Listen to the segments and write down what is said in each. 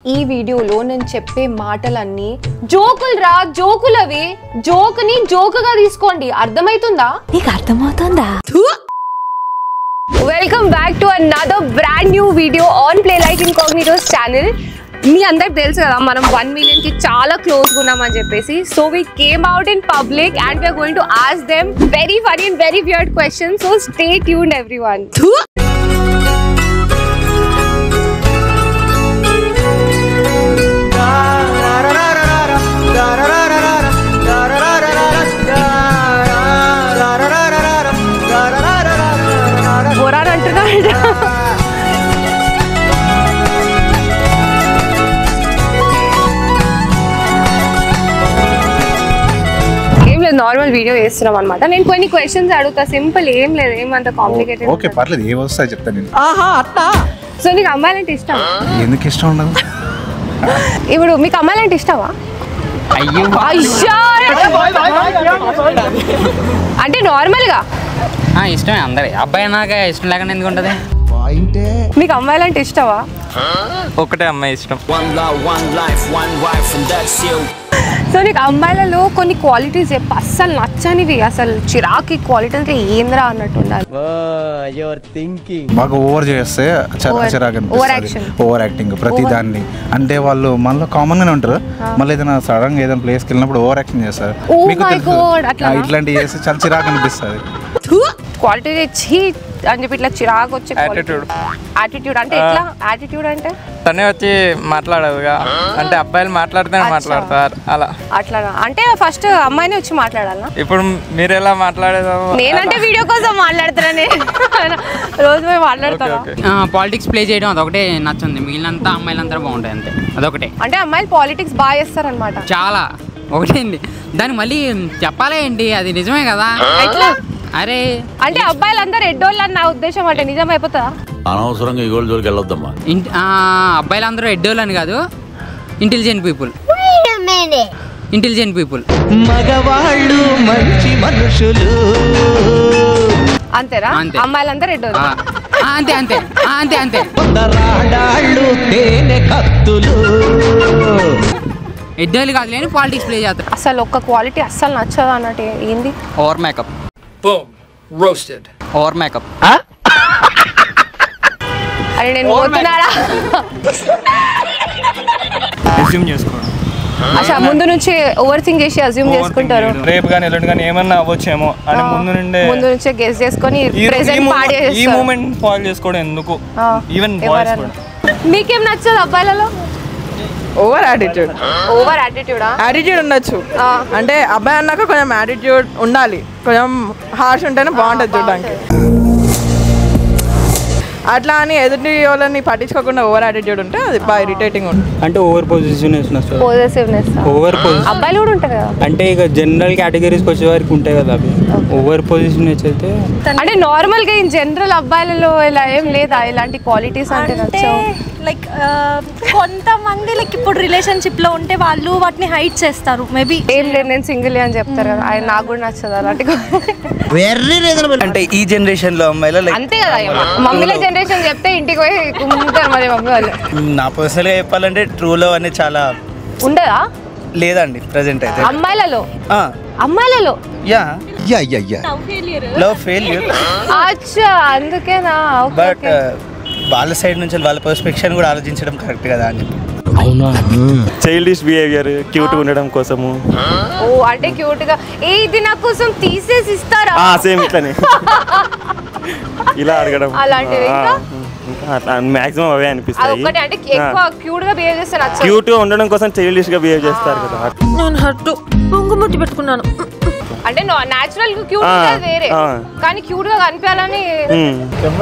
ఈ వీడియోలో నేను చెప్పే మాటలన్నీ జోకులు రా జోకులు అవి జోక్ ని జోకుగా తీసుకోండి అర్థమైతుందా నీకు అర్థమవుతుందా welcome back to another brand new video on play like incognito's channel మీ అందరికి తెలుసు కదా మనం వన్ మిలియన్ కి చాలా క్లోజ్ ఉన్నామని చెప్పేసి so we came out in public and we're going to ask them very funny and very weird question so stay tuned everyone బొరాన్ అంటున్నాడు ఏం లేదు నార్మల్ వీడియో చేస్తున్నాం అనమాట నేను కొన్ని క్వశ్చన్స్ అడుగుతా సింపుల్ ఏం లేదు ఏమంత కాంప్లికేటెడ్ ఓకే పర్లేదు ఏ వస్తాయి చెప్తాను నేను సో నీకు అమ్మాయిలంటే ఇష్టం ఎందుకు ఇష్టం ఉండదు ఇప్పుడు మీకు అమ్మాయిలంటే ఇష్టమా అయ్యో అయ్యా! అంటే నార్మల్ గా ఆ, ఇష్టమే అందరి అబ్బాయి నాకు ఇష్టం లేకుండా ఎందుకు ఉంటుంది మీకు అమ్మాయిలంటే ఇష్టమా ఒకటే అమ్మాయి ఇష్టం One love, one life, one wife, and that's you. So నీకు అమ్మాయిలలో కొన్ని క్వాలిటీస్ చెప్పు అస్సలు నచ్చనివి అసలు చిరాకి క్వాలిటీ అంటే ఏంద్రా అన్నట్టు ఉండాలి బాగా ఓవర్ చేస్తే Over- చిరాకు over action. ఓవర్ యాక్టింగ్ ప్రతి Over- దాన్ని అంటే వాళ్ళు మనలో కామన్ గానే ఉంటారు మళ్ళీ ఏదైనా సడన్ గా ఏదైనా ప్లేస్కి వెళ్ళినప్పుడు ఓవర్ యాక్టింగ్ చేస్తారు Oh మీకు my తెలుసు. God, అట్లానా? ఆ, ఇట్లాంటివి చేస్తే చాలా చిరాకు అనిపిస్తుంది క్వాలిటీ ఛీ అని చెప్పి ఇట్లా చిరాకు వచ్చే Attitude. యాటిట్యూడ్ అంటే ఎట్లా యాటిట్యూడ్ అంటే తనే వచ్చి మాట్లాడదుగా అంటే అబ్బాయిలు మాట్లాడితేనే అచ్చా. మాట్లాడతారు అలా అట్లా అంటే ఫస్ట్ అమ్మాయిని వచ్చి మాట్లాడాలా ఇప్పుడు మీరు ఎలా మాట్లాడేదో నేనంటే వీడియో కోసం మాట్లాడుతున్నానే రోజు పోయి మాట్లాడతాను ఓకే పాలిటిక్స్ ప్లే చేయడం అదొకటే నచ్చుంది మిగిలినంతా అమ్మాయిలంతా బాగుంటాయి అంతే అదొకటే అంటే అమ్మాయిలు పాలిటిక్స్ బాగా చేస్తారనమాట చాలా ఒకటే అండి దాన్ని మళ్ళీ చెప్పాలా ఏంటి అది నిజమే కదా ఎట్లా అరే అంటే అబ్బాయిలందరూ ఎడ్డోళ్ళు అని నా ఉద్దేశం అంటే నిజం అయిపోతుందా అనవసరంగా ఈ గోల్ జోలికి వెళ్ళొద్దమ్మా ఇంటి ఆ, అబ్బాయిలందరూ ఎడ్డోళ్ళు అని కాదు ఇంటెలిజెంట్ పీపుల్ ఇంటెలిజెంట్ పీపుల్ మగవాళ్ళు మంచి మనుషులు అంతేనా అంతే. అమ్మాయిలందరూ ఎడ్డోళ్ళు అంతే అంతే ఆ, అంతే అంతే కొందరాడాళ్ళు తేనె కత్తులు ఎడ్డోళ్ళు కాదు లేని పాలిటిక్స్ ప్లే చేస్తారు అసలు ఒక్క క్వాలిటీ అస్సలు నచ్చదు అన్నట్టు ఏంది over makeup Boom. Roasted. Over makeup అరే నేను పోతున్నారా రిజ్యూమ్ చేసుకోవడం అసలు ముందు నుంచి ఓవర్ థింక్ చేసి అజ్యూమ్ చేసుకుంటారు రేపు కానీ ఎల్లుండి కానీ ఏమన్నా అవ్వచ్చేమో అని ముందు నుండే ముందు నుంచే గెస్ చేసుకొని ఈ- ఈ ప్రెసెంట్ mo- పాడి ఈ మూమెంట్ ఫాల్ చేసుకోవడం ఎందుకు ఈవెన్ బాయ్స్ కూడా మీకేం నచ్చదు అబ్బాయిలలో ఓవర్ యాటిట్యూడ్ ఓవర్ యాటిట్యూడా యాటిట్యూడ్ ఉండొచ్చు ఆ. అంటే అబ్బాయి అన్నాక కొంచెం యాటిట్యూడ్ ఉండాలి కొంచెం హార్ష్ ఉంటేనే బాగుంటుంది చూడడానికి అట్లా అని ఎదుటి వాళ్ళని పట్టించుకోకుండా ఓవర్ యాటిట్యూడ్ ఉంటే అది బాగా ఇరిటేటింగ్ ఉంటుంది అంటే ఓవర్ పొజిషన్ వస్తుంది పోజెసివ్నెస్ ఓవర్ పొజిషన్ అబ్బాయిలు కూడా ఉంటారు కదా అంటే ఇక జనరల్ కేటగిరీస్కి వచ్చే వరకు ఉంటాయి కదా అవి ఓవర్ పొజిషన్ అయితే అంటే నార్మల్ గా ఇన్ జనరల్ అబ్బాయిలలో ఇలా ఏం లేదా ఇలాంటి క్వాలిటీస్ అంటే అంటే నచ్చవు లైక్ కొంతమంది లైక్ ఇప్పుడు రిలేషన్షిప్ లో ఉంటే వాళ్ళు వాటిని హైట్ చేస్తారు మేబీ ఏం లేదు నేను సింగిల్ అని చెప్తారు కదా ఆయన నాకు కూడా నచ్చదు అలాంటి అంటే ఈ జనరేషన్ లో అమ్మాయిలు లైక్ అంతే కదా ఇక. మమ్మీల జనరేషన్ చెప్తే ఇంటికి పోయి కుమ్ముతారు మరి మమ్మీ వాళ్ళు నా పర్సనల్ గా చెప్పాలంటే ట్రూ లవ్ అనేది చాలా ఉండదా లేదండి ప్రజెంట్ అయితే అమ్మాయిలలో అమ్మాయిలలో యా లవ్ ఫెయిల్యూర్ అచ్చా అందుకేనా ఓకే బట్ వాళ్ళ సైడ్ నుంచి వాళ్ళ పర్స్పెక్షన్ కూడా ఆలోచించడం కరెక్ట్ కదా అని చెప్పి చైల్డిష్ బిహేవియర్ క్యూట్ ఉండడం కోసము ఓ అంటే క్యూట్ గా ఏ ఇది నా కోసం తీసేసి ఇస్తారా సేమ్ ఇట్లనే ఇలా అడగడం అలాంటివి ఇంకా? మాక్సిమం అవే అది అనిపిస్తాయి ఒక్కటే అంటే ఎక్కువ క్యూట్ గా బిహేవ్ చేస్తే నచ్చదు క్యూట్ గా ఉండడం కోసం చైల్డిష్ గా బిహేవ్ చేస్తారు కదా నేను హట్టు పొంగుముట్టి పెట్టుకున్నాను అంటే నాచురల్ క్యూట్ ఆ, ఉంటుంది వేరే ఆ. కానీ క్యూట్ గా కనిపించాలని మ్మ్.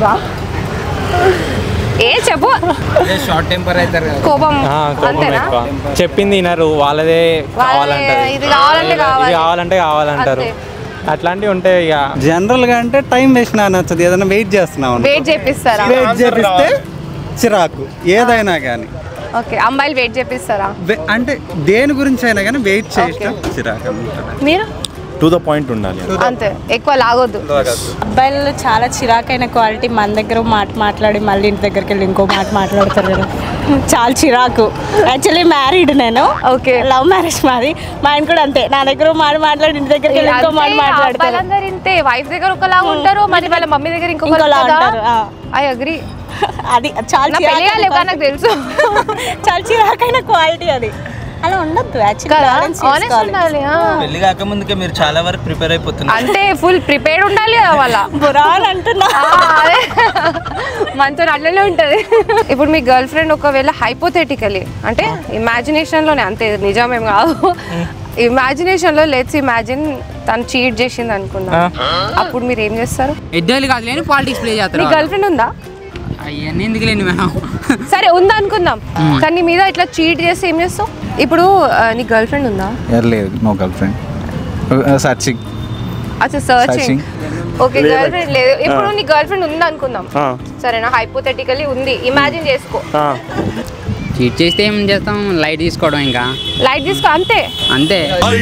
ఏ చెప్పు షార్ట్ టెంపర్ అవుతారు కదా కోపం కోపం అంతేనా ఎక్కువ చెప్పింది వినరు వాళ్ళదే కావాలంటారు ఇది కావాలంటే ఇది కావాలి కావాలంటే కావాలంటారు అంతే. అట్లాంటివి ఉంటాయి ఇక జనరల్గా అంటే టైం వేస్ట్ నచ్చదు ఏదైనా వెయిట్ చేస్తున్నాం వెయిట్ చేపిస్తారా వెయిట్ చేపిస్తే చిరాకు ఏదైనా కానీ ఓకే అమ్మాయిలు వెయిట్ చేపిస్తారా అంటే దేని గురించి అయినా కానీ వెయిట్ చేయడం చిరాకు అనమాట మీరు టు ద పాయింట్ ఉండాలి అంతే ఎక్కువ లాగొద్దు అబ్బాయిలు చాలా చిరాకైన క్వాలిటీ మన దగ్గర ఒక మాట మాట్లాడి మళ్ళీ ఇంటి దగ్గరికి వెళ్ళి ఇంకో మాట మాట్లాడతారు కదా చాలా చిరాకు యాక్చువల్లీ మ్యారీడ్ నేను ఓకే లవ్ మ్యారేజ్ మాది మా ఆయన కూడా అంతే నా దగ్గర ఒక మాట మాట్లాడి ఇంటి దగ్గరికి వెళ్ళి ఇంకో మాట మాట్లాడతారు అబ్బాయిలందరూ ఇంతే వైఫ్ దగ్గర ఒకలాగా ఉంటారు మరి వాళ్ళ మమ్మీ దగ్గర ఇంకొకలా ఇంకోలా ఉంటారు, ఆ. ఐ అగ్రి అది చాలా నా పెళ్ళి కాలేదు కానీ నాకు తెలుసు చాలా చిరాకైన క్వాలిటీ అది అలా ఉండొద్దు కదా యాక్చువల్లీ ఆనెస్ట్ ఉండాలి ఆ. పెళ్లి కాకముందుకే మీరు చాలా వరకు ప్రిపేర్ అయిపోతున్నారు అంటే ఫుల్ ప్రిపేర్డ్ ఉండాలి కదా వాళ్ళ బురాన్ అంటున్నా ఆ, అదే మనతో అట్లనే ఉంటది ఇప్పుడు మీ గర్ల్ ఫ్రెండ్ ఒకవేళ హైపోథెటికలీ అంటే ఇమాజినేషన్ లోనే అంతే నిజమేం కాదు ఇమాజినేషన్ లో లెట్స్ ఇమాజిన్ తను చీట్ చేసింది అనుకున్నా అప్పుడు మీరు ఏం చేస్తారు ఎడ్డోళ్ళు కాదు లేని పాలిటిక్స్ ప్లే మీ చేస్తారు గర్ల్ ఫ్రెండ్ ఉందా అవన్నీ ఎందుకు లేని మేడం సరే ఉందా అనుకుందాం కానీ నీ మీద ఇట్లా చీట్ చేసి ఏం చేస్తావు ఇప్పుడు ఆ, నీ గర్ల్ ఫ్రెండ్ ఉందా లేదు నో గర్ల్ ఫ్రెండ్ సర్చింగ్ అచ్చా searching Searching. Okay girlfriend లేదు ఇప్పుడు నీ గర్ల్ ఫ్రెండ్ ఉంది అనుకుందాం సరేనా హైపోథెటికలీ ఉంది ఇమాజిన్ చేసుకో చీట్ చేస్తే ఏం చేస్తాం లైట్ తీసుకోవడం ఇంకా లైట్ తీసుకో అంతే అంతే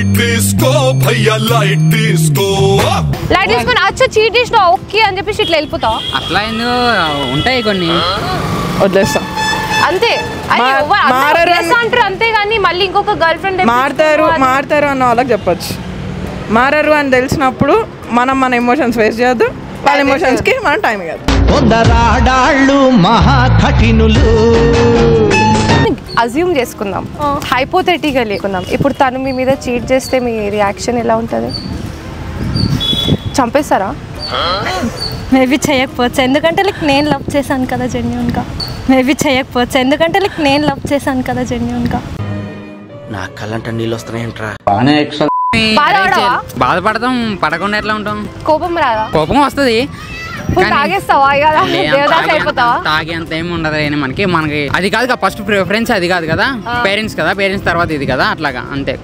లైట్ తీసుకొని అచ్చా చీట్ చేసిన ఓకే అని చెప్పేసి ఇట్లా వెళ్ళిపోతావు అట్లా ఎందుకు ఉంటాయి కొన్ని వదిలేస్తా అంతే అరే, మా- ఎవ్వరు- అందరూ మారరు చేస్తా అంటారు అంతే కానీ మళ్ళీ ఇంకొక గర్ల్ ఫ్రెండ్ మారుతారు మారుతారు అన్న వాళ్ళకి చెప్పొచ్చు మారరు అని తెలిసినప్పుడు మనం మన ఎమోషన్స్ వేస్ట్ చేయొద్దు వాళ్ళ ఎమోషన్స్కి మనం టైం ఇవ్వద్దు కొందరాడాళ్ళు మహా కఠినులు అజ్యూమ్ చేసుకుందాం హైపోథెటికల్ లేకుందాం ఇప్పుడు తను మీ మీద చీట్ చేస్తే మీ రియాక్షన్ ఎలా ఉంటుంది చంపేస్తారా మేబీ చేయకపోవచ్చు ఎందుకంటే లైక్ నేను లవ్ చేశాను కదా జెన్యున్గా మేబీ చేయకపోవచ్చు ఎందుకంటే లైక్ నేను లవ్ చేశాను కదా జెన్యున్గా నా కళ్ళంట నీళ్ళు వస్తున్నాయంట్రా బాధపడవా? బాధపడతాం పడకుండా ఎట్లా ఉంటాం కోపం రాదా కోపం వస్తుంది ఇప్పుడు తాగేస్తావా ఇక దేవదాస్ అయిపోతావా తాగే అంత ఏమి ఉండదు కానీ మనకి మనకి అది కాదు ఫస్ట్ ప్రిఫరెన్స్ అది కాదు కదా పేరెంట్స్ కదా పేరెంట్స్ తర్వాత ఇది కదా అట్లాగా అంతే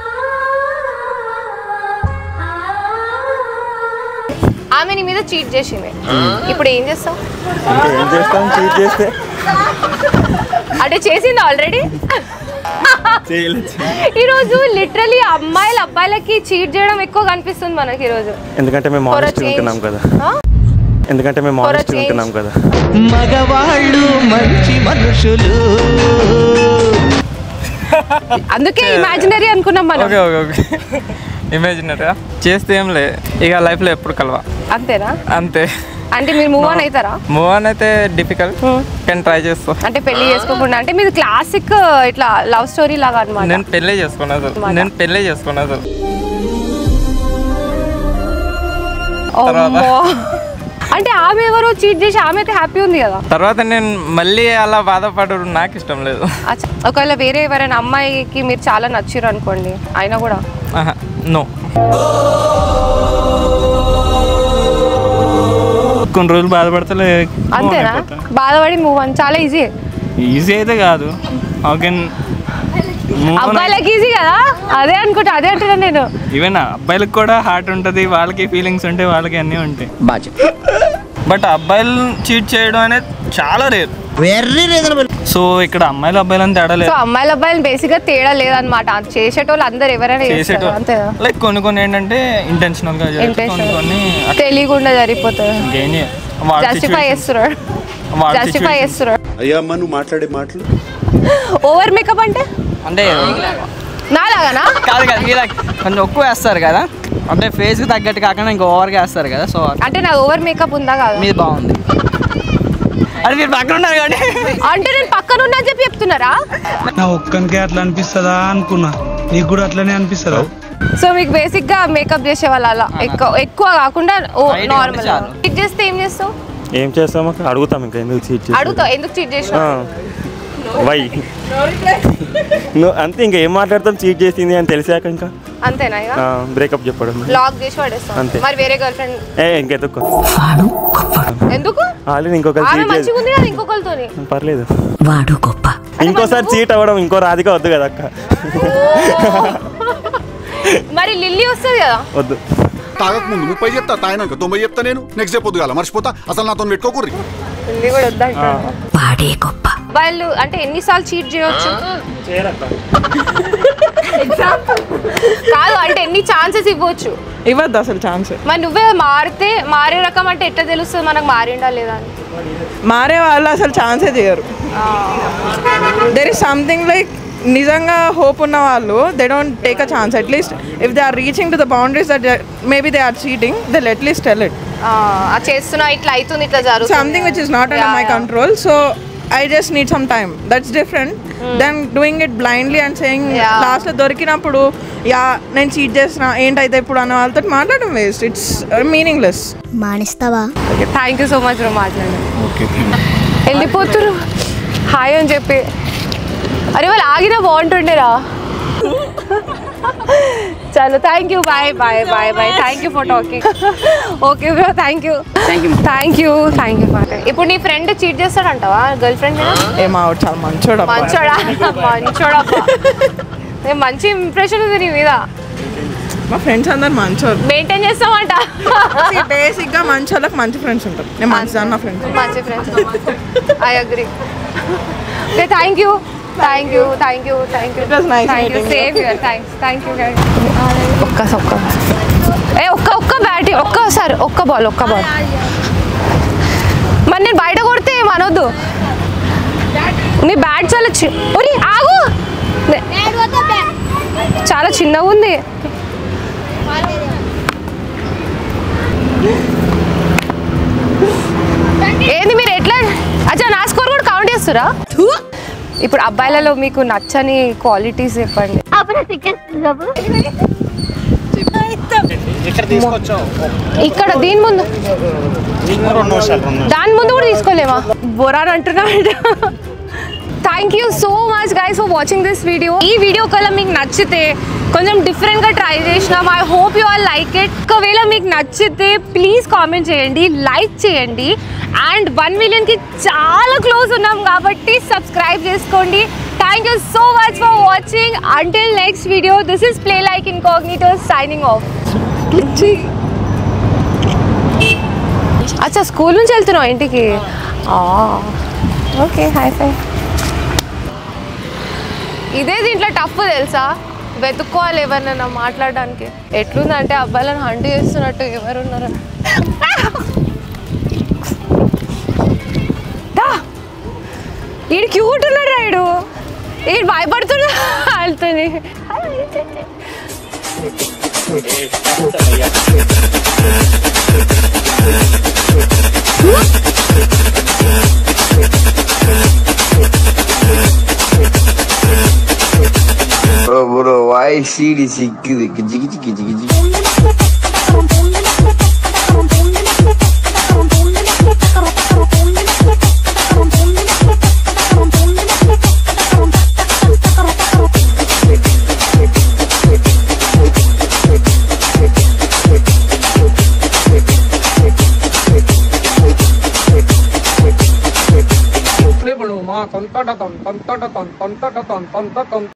ఆమె నీ మీద చీట్ చేసింది ఇప్పుడు ఏం చేస్తావు ఏం చేస్తాం చీట్ చేస్తే అంటే చేసింది ఆల్రెడీ ఈరోజు లిటరలీ అమ్మాయిలు అబ్బాయిలకి చీట్ చేయడం ఎక్కువ కనిపిస్తుంది మనకి ఈరోజు ఎందుకంటే మేము For a ఆనెస్ట్ change. ఉంటున్నాం కదా ఆ? ఎందుకంటే మేము For a ఆనెస్ట్ change. ఉంటున్నాం కదా మగవాళ్ళు మంచి మనుషులు అందుకే ఇమాజినరీ అనుకున్నాం మనం ఓకే ఓకే ఓకే ఇమాజినరా చేస్తే ఏం లే ఇక లైఫ్లో ఎప్పుడు కలవా అంతేనా అంతే అంటే మీరు మూవ్ ఆన్ అవుతారా మూవ్ ఆన్ అయితే డిఫికల్ట్ కానీ ట్రై చేస్తా అంటే పెళ్లి చేసుకోకుండా అంటే మీది క్లాసిక్ ఇట్లా లవ్ స్టోరీ లాగా అనమాట నేను పెళ్ళే చేసుకున్నా అసలు నేను పెళ్ళే చేసుకున్నా అసలు అంటే ఆమె ఎవరో చీట్ చేసి ఆమె అయితే హ్యాపీ ఉంది కదా తర్వాత నేను మళ్ళీ అలా బాధపడడం నాకు ఇష్టం లేదు అచ్చా. ఒకవేళ వేరే ఎవరైనా అమ్మాయికి మీరు చాలా నచ్చిరు అనుకోండి అయినా కూడా నో కొన్ని రోజులు బాధపడతలే అంతేనా బాధపడి మూవ్ అని చాలా ఈజీ ఈజీ అయితే కాదు ఓకే అబ్బాయిలకి ఈజీ కదా అదే అనుకుంటా అదే అంటున్నా నేను ఈవెన్ అబ్బాయిలకు కూడా హార్ట్ ఉంటుంది వాళ్ళకి ఫీలింగ్స్ ఉంటాయి వాళ్ళకి అన్నీ ఉంటాయి బాగా బట్ అబ్బాయిలు చీట్ చేయడం అనేది చాలా రేర్ వెర్రీ రీజనబుల్ సో ఇక్కడ అమ్మాయిలు అబ్బాయిలు అని తేడా సో లేదు అమ్మాయిల అబ్బాయిలు బేసిక్ గా తేడా లేదనమాట చేసేటోళ్ళు అందరు ఎవరైనా చేస్తారు చేసేటో అంతేనా లైక్ కొన్ని కొన్ని ఏంటంటే ఇంటెన్షనల్ గా చేస్తారు, కొన్ని Intentional. కొన్ని తెలియకుండా జరిగిపోతుంది ఇంకేం చేయ- వాళ్ళ జస్టిఫై situation- చేస్తున్నాడు వాళ్ళ జస్టిఫై situation- చేస్తున్నాడు అయ్యా అమ్మ నువ్వు మాట్లాడే మాటలు ఓవర్ మేకప్ అంటే అంటే నాలాగానా కాదు కదా ఇలా కొంచెం ఎక్కువ వేస్తారు కదా అంటే ఫేస్కి తగ్గట్టు కాకుండా ఇంకా ఓవర్గా వేస్తారు కదా సో అంటే నా ఓవర్ మేకప్ ఉందా కాదా మీది బాగుంది అది మీరు పక్కన ఉన్నారు కాబట్టి అంటే నేను పక్కన ఉన్నా అని చెప్పి చెప్తున్నారా నా ఒక్కనికే అట్లా అనిపిస్తుందా అనుకున్నా నీకు కూడా అట్లనే అనిపిస్తుందా సో మీకు బేసిక్ గా మేకప్ చేసే వాళ్ళు అలా ఎక్కువ ఎక్కువ కాకుండా ఓ Light గా నార్మల్ ఉంటే చాలు. చీట్ చేస్తే ఏం చేస్తావు ఏం చేస్తామో అడుగుతాం ఇంకా ఎందుకు చీట్ చేసి అడుగుతావు ఎందుకు చీట్ చేసినావు వై నువ్వు అంతే ఇంకా ఏం మాట్లాడతాం చీట్ చేసింది అని తెలిసాక ఇంకా అంతేనా ఇక బ్రేకప్ చెప్పడం లాక్ చేసి పడేస్తాం అంతే. మరి వేరే గర్ల్ ఫ్రెండ్ ఏ ఇంకెందుకు ఎందుకు ఆల్రెడీ ఇంకొకరు ఆమె చీట్ మంచిగా ఉంది కదా ఇంకొకరితోని పర్లేదు వాడు గొప్ప ఇంకోసారి చీట్ అవ్వడం ఇంకో రాధిక వద్దు కదా అక్క మరి లిల్లీ వస్తుంది కదా వద్దు తాగక ముందు ముప్పై చెప్తా తాగినాక తొంభై చెప్తా నేను నెక్స్ట్ డే పొద్దుగాల మర్చిపోతా అసలు నాతో పెట్టుకోకూర్రి లిల్లీ కూడా వద్దంటాడు వాడే గొప్ప అబ్బాయిలు అంటే ఎన్నిసార్లు చీట్ చేయొచ్చు కాదు అంటే ఎన్ని ఛాన్సెస్ ఇవ్వచ్చు ఇవ్వద్దు అసలు ఛాన్స్ మరి నువ్వే మారితే మారే రకం అంటే ఎట్లా తెలుస్తుంది మనకు మారిండా లేదా అని మారే వాళ్ళు అసలు ఛాన్సే చేయరు దెర్ ఇస్ సంథింగ్ లైక్ నిజంగా హోప్ ఉన్న వాళ్ళు they don't take a chance at least if they are reaching to the boundaries that maybe they are cheating they at least tell it ఆ, ఆ చేస్తున్నా ఇట్లా అవుతుంది ఇట్లా జరుగుతుంది something which is not under my control so I just need some time that's different then doing it blindly and saying Yeah. లాస్ట్లో దొరికినప్పుడు yeah నేను చీట్ చేసిన ఏంటైతే ఇప్పుడు అన్న వాళ్ళతో మాట్లాడడం వేస్ట్ ఇట్స్ మీనింగ్లెస్ మానేస్తావా థ్యాంక్ యూ సో మచ్ రో మాట్లాడి వెళ్ళిపోతురు హాయ్ అని చెప్పి అరే వాళ్ళు ఆగినా బాగుంటుండేరా చలో thank you bye bye bye bye thank you for talking okay bro thank you thank you thank you thank you ఇప్పుడు నీ ఫ్రెండ్ చీట్ చేస్తాడంటావా గర్ల్ ఫ్రెండ్ ఏమో ఆవిడ చాలా మంచోడు అబ్బా. మంచోడా మంచోడప్పా నేను మంచి ఇంప్రెషన్ ఉంది నీ మీద మా ఫ్రెండ్స్ అందరు మంచోళ్ళు మెయింటైన్ చేస్తామంట బేసిక్ గా మంచి వాళ్ళకి మంచి ఫ్రెండ్స్ ఉంటారు నేను మంచిదాన్ని నా ఫ్రెండ్స్ మంచి friends I agree okay thank you thank you thank you thank you It was nice thank you meeting you. Same your thanks thank you ఒక్క ఒక్క ఏ ఒక్క ఒక్క బ్యాట్ ఒక్కసారి ఒక్క బాల్ ఒక్క బాల్ మరి నేను బయట కొడితే ఏమనొద్దు నీ బ్యాట్ చాలా చి ఒరి ఆగు నే- చాలా చిన్నగా ఉంది ఏంది మీరు ఎట్లా అచ్చా నా స్కోర్ కూడా కౌంట్ చేస్తురా ఇప్పుడు అబ్బాయిలలో మీకు నచ్చని క్వాలిటీస్ చెప్పండి ఇక్కడ తీసుకొచ్చావు ఇక్కడ దీని ముందు రెండు నిమిషాలు రెండు దాని ముందు కూడా తీసుకోలేమా బొరాన్ అంటున్నా thank you so much guys for watching this video ఈ వీడియో కల్లా మీకు నచ్చితే కొంచెం డిఫరెంట్గా ట్రై చేసినాం I hope you all like it ఒకవేళ మీకు నచ్చితే ప్లీజ్ కామెంట్ చేయండి లైక్ చేయండి అండ్ వన్ మిలియన్కి చాలా క్లోజ్ ఉన్నాం కాబట్టి సబ్స్క్రైబ్ చేసుకోండి thank you so much for watching until next video this is play like incognito signing off అచ్చా స్కూల్ నుంచి వెళ్తున్నావు ఇంటికి ఓకే హాయ్ ఫై ఇదే దీంట్లో టఫ్ తెలుసా వెతుక్కోవాలి ఎవరినైనా మాట్లాడడానికి ఎట్లుందంటే అబ్బాయిలను హంట్ చేస్తున్నట్టు ఎవరున్నారు ఈడు క్యూట్ ఉన్నాడు రాయుడు ఈడు భయపడుతున్నా వెళ్తుంది Bro, bro, why CD சிக்குது கிஜி கிஜி கிஜி கிஜி ఇప్పుడు మా కొంతట తొంతట తొంతట తొంతట తొంత